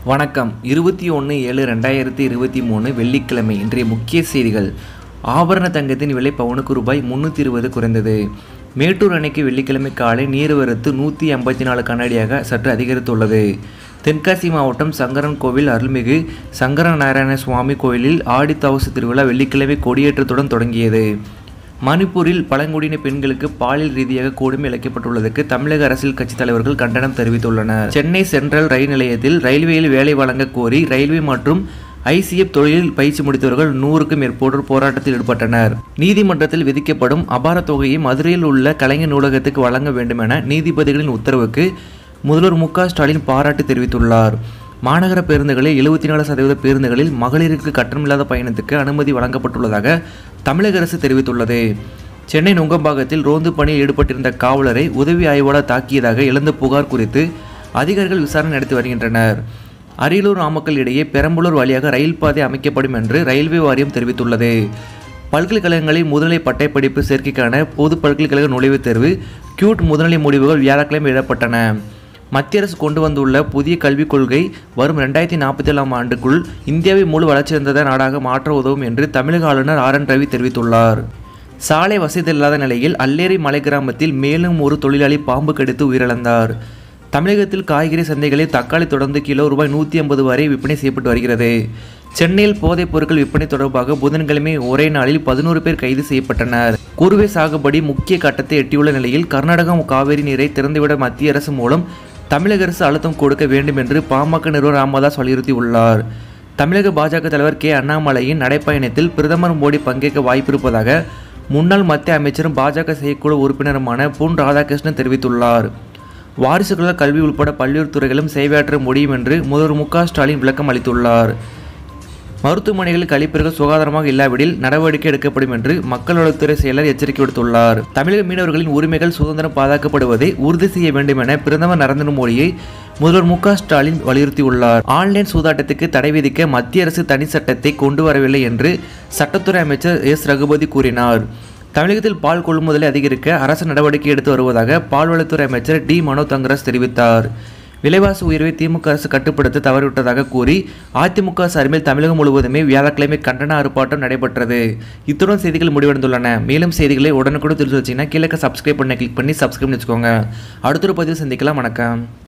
வணக்கம் இருபத்தி ஒன்று ஏழு ரெண்டாயிரத்தி இருபத்தி மூணு வெள்ளிக்கிழமை இன்றைய முக்கிய செய்திகள் ஆபரண தங்கத்தின் விலை பவுனுக்கு ரூபாய் முந்நூற்றி இருபது குறைந்தது மேட்டூர் அணைக்கு வெள்ளிக்கிழமை காலை நீர்வரத்து நூற்றி ஐம்பத்தி நாலு கண்ணாடியாக சற்று அதிகரித்துள்ளது தென்காசி மாவட்டம் சங்கரன் கோவில் அருள்மிகு சங்கர நாராயண சுவாமி கோயிலில் ஆடி தவசு திருவிழா வெள்ளிக்கிழமை கொடியேற்றத்துடன் தொடங்கியது மணிப்பூரில் பழங்குடியின பெண்களுக்கு பாலியல் ரீதியாக கொடுமை இழைக்கப்பட்டுள்ளதற்கு தமிழக அரசியல் கட்சித் தலைவர்கள் கண்டனம் தெரிவித்துள்ளனர் சென்னை சென்ட்ரல் ரயில் நிலையத்தில் ரயில்வேயில் வேலை வழங்க கோரி ரயில்வே மற்றும் ஐசிஎஃப் தொழிலில் பயிற்சி முடித்தவர்கள் நூறுக்கும் மேற்பட்டோர் போராட்டத்தில் ஈடுபட்டனர் நீதிமன்றத்தில் விதிக்கப்படும் அபார தொகையை மதுரையில் உள்ள கலைஞர் நூலகத்துக்கு வழங்க வேண்டுமென நீதிபதிகளின் உத்தரவுக்கு முதல்வர் மு க ஸ்டாலின் பாராட்டு தெரிவித்துள்ளார் மாநகர பேருந்துகளில் எழுபத்தி நாலு சதவீத பேருந்துகளில் மகளிருக்கு கட்டணமில்லாத பயணத்துக்கு அனுமதி வழங்கப்பட்டுள்ளதாக தமிழக அரசு தெரிவித்துள்ளது சென்னை நுங்கம்பாக்கத்தில் ரோந்து பணியில் ஈடுபட்டிருந்த காவலரை உதவி ஆய்வாளர் தாக்கியதாக எழுந்த புகார் குறித்து அதிகாரிகள் விசாரணை நடத்தி வருகின்றனர் அரியலூர் நாமக்கல் இடையே பெரம்பலூர் வழியாக ரயில் பாதை அமைக்கப்படும் என்று ரயில்வே வாரியம் தெரிவித்துள்ளது பல்கலைக்கழகங்களில் முதுநிலை பட்டயப்படிப்பு சேர்க்கைக்கான பொது பல்கலைக்கழக நுழைவுத் தேர்வு கியூட் முதுநிலை முடிவுகள் வியாழக்கிழமை எழுதப்பட்டன மத்திய அரசு கொண்டு வந்துள்ள புதிய கல்விக் கொள்கை வரும் ரெண்டாயிரத்தி நாற்பத்தி ஏழாம் ஆண்டுக்குள் இந்தியாவை முழு வளர்ச்சியடைந்த நாடாக மாற்ற உதவும் என்று தமிழக ஆளுநர் ஆர் என் ரவி தெரிவித்துள்ளார் சாலை வசதி இல்லாத நிலையில் அல்லேரி மலை கிராமத்தில் மேலும் ஒரு தொழிலாளி பாம்பு கடித்து உயிரிழந்தார் தமிழகத்தில் காய்கறி சந்தைகளில் தக்காளி தொடர்ந்து கிலோ ரூபாய் நூற்றி ஐம்பது வரை விற்பனை செய்யப்பட்டு வருகிறது சென்னையில் போதைப் பொருட்கள் விற்பனை தொடர்பாக புதன்கிழமை ஒரே நாளில் பதினோரு பேர் கைது செய்யப்பட்டனர் குறுவை சாகுபடி முக்கிய கட்டத்தை எட்டியுள்ள நிலையில் கர்நாடகம் காவிரி நீரை திறந்துவிட மத்திய அரசு மூலம் தமிழக அரசு அழுத்தம் கொடுக்க வேண்டும் என்று பாமக நிறுவனர் ராமதாஸ் வலியுறுத்தியுள்ளார் தமிழக பாஜக தலைவர் கே அண்ணாமலையின் நடைப்பயணத்தில் பிரதமர் மோடி பங்கேற்க வாய்ப்பிருப்பதாக முன்னாள் மத்திய அமைச்சரும் பாஜக செயற்குழு உறுப்பினருமான பொன் ராதாகிருஷ்ணன் தெரிவித்துள்ளார் வாரிசுகளால் கல்வி உட்பட பல்வேறு துறைகளும் சேவையாற்ற முடியும் என்று முதல்வர் மு க ஸ்டாலின் விளக்கம் அளித்துள்ளார் மருத்துவமனைகளில் கழிப்பறைகள் சுகாதாரமாக இல்லாவிடில் நடவடிக்கை எடுக்கப்படும் என்று மக்கள் நலத்துறை செயலர் எச்சரிக்கை விடுத்துள்ளார் தமிழக மீனவர்களின் உரிமைகள் சுதந்திரம் பாதுகாக்கப்படுவதை உறுதி செய்ய வேண்டும் என பிரதமர் நரேந்திர மோடியை முதல்வர் மு க ஸ்டாலின் வலியுறுத்தியுள்ளார் ஆன்லைன் சூதாட்டத்துக்கு தடை விதிக்க மத்திய அரசு தனி சட்டத்தை கொண்டு வரவில்லை என்று சட்டத்துறை அமைச்சர் எஸ் ரகுபதி கூறினார் தமிழகத்தில் பால் கொள்முதலை அதிகரிக்க அரசு நடவடிக்கை எடுத்து வருவதாக பால்வளத்துறை அமைச்சர் டி மனோ தங்கராஜ் தெரிவித்தார் விலைவாசி உயர்வை திமுக அரசு கட்டுப்படுத்த தவறிவிட்டதாக கூறி அதிமுக சார்பில் தமிழகம் முழுவதுமே வியாழக்கிழமை கண்டன ஆர்ப்பாட்டம் நடைபெற்றது இத்துடன் செய்திகள் முடிவடைந்துள்ளன மேலும் செய்திகளை உடனுக்குடன் தெரிஞ்சு வச்சிங்கன்னா கீழே சப்ஸ்கிரைப் பண்ண கிளிக் பண்ணி சப்ஸ்கிரைப் பண்ணி வச்சுக்கோங்க அடுத்த ஒரு பதிவு சந்திக்கலாம் வணக்கம்